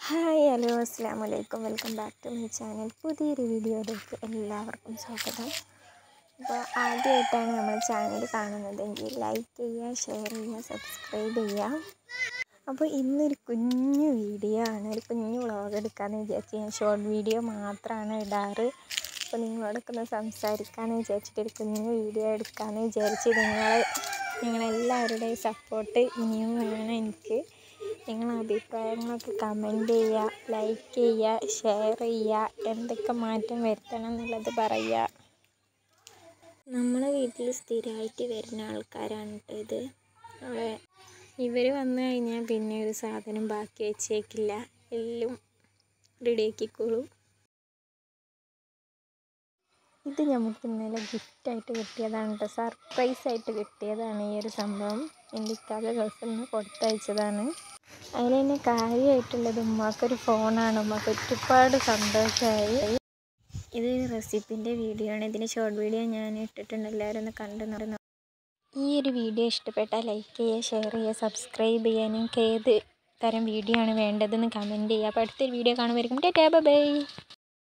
hi hello അസ്സാം വലൈക്കും welcome back to my channel പുതിയൊരു വീഡിയോയിലേക്ക് എല്ലാവർക്കും സ്വാഗതം അപ്പോൾ ആദ്യമായിട്ടാണ് നമ്മൾ ചാനൽ കാണുന്നതെങ്കിൽ ലൈക്ക് ചെയ്യുക ഷെയർ ചെയ്യുക സബ്സ്ക്രൈബ് ചെയ്യുക അപ്പോൾ ഇന്നൊരു കുഞ്ഞു വീഡിയോ ആണ് ഒരു കുഞ്ഞു വ്ളോഗ് എടുക്കാമെന്ന് വിചാരിച്ചു ഞാൻ ഷോർട്ട് വീഡിയോ മാത്രമാണ് ഇടാറ് അപ്പോൾ നിങ്ങളോടൊക്കെ ഒന്ന് സംസാരിക്കാമെന്ന് വിചാരിച്ചിട്ട് ഒരു കുഞ്ഞു വീഡിയോ എടുക്കാമെന്ന് വിചാരിച്ച് നിങ്ങൾ നിങ്ങളെല്ലാവരുടെയും സപ്പോർട്ട് ഇനിയും വേണം എനിക്ക് നിങ്ങളെ അഭിപ്രായങ്ങളൊക്കെ കമൻറ്റ് ചെയ്യുക ലൈക്ക് ചെയ്യുക ഷെയർ ചെയ്യുക എന്തൊക്കെ മാറ്റം വരുത്തണം എന്നുള്ളത് പറയുക നമ്മളെ വീട്ടിൽ സ്ഥിരമായിട്ട് വരുന്ന ആൾക്കാരാണ് കേട്ടോ ഇത് അവിടെ ഇവർ വന്നു കഴിഞ്ഞാൽ പിന്നെ ഒരു സാധനം ബാക്കി വെച്ചേക്കില്ല എല്ലാം റെഡിയാക്കിക്കോളും ഇത് നമുക്ക് ഇന്നലെ ഗിഫ്റ്റായിട്ട് കിട്ടിയതാണ് കേട്ടോ സർപ്രൈസ് ആയിട്ട് കിട്ടിയതാണ് ഈ ഒരു സംഭവം എൻ്റെ ഇക്കാതെ ഗൾഫിൽ നിന്ന് കൊടുത്തയച്ചതാണ് അതിൽ തന്നെ കാര്യമായിട്ടുള്ളത് ഉമ്മാക്കൊരു ഫോണാണ് ഉമ്മാക്ക് ഒരുപാട് സന്തോഷമായി ഇത് റെസിപ്പിൻ്റെ വീഡിയോ ആണ് ഇതിൻ്റെ ഷോർട്ട് വീഡിയോ ഞാൻ ഇട്ടിട്ടുണ്ട് എല്ലാവരും ഒന്ന് കണ്ടു നടന്നു ഈ ഒരു വീഡിയോ ഇഷ്ടപ്പെട്ടാൽ ലൈക്ക് ചെയ്യുക ഷെയർ ചെയ്യുക സബ്സ്ക്രൈബ് ചെയ്യുക നിങ്ങൾക്ക് ഏത് തരം വീഡിയോ ആണ് വേണ്ടതെന്ന് കമൻറ്റ് ചെയ്യുക അപ്പോൾ അടുത്തൊരു വീഡിയോ കാണുമായിരിക്കും ടാറ്റാ ബൈ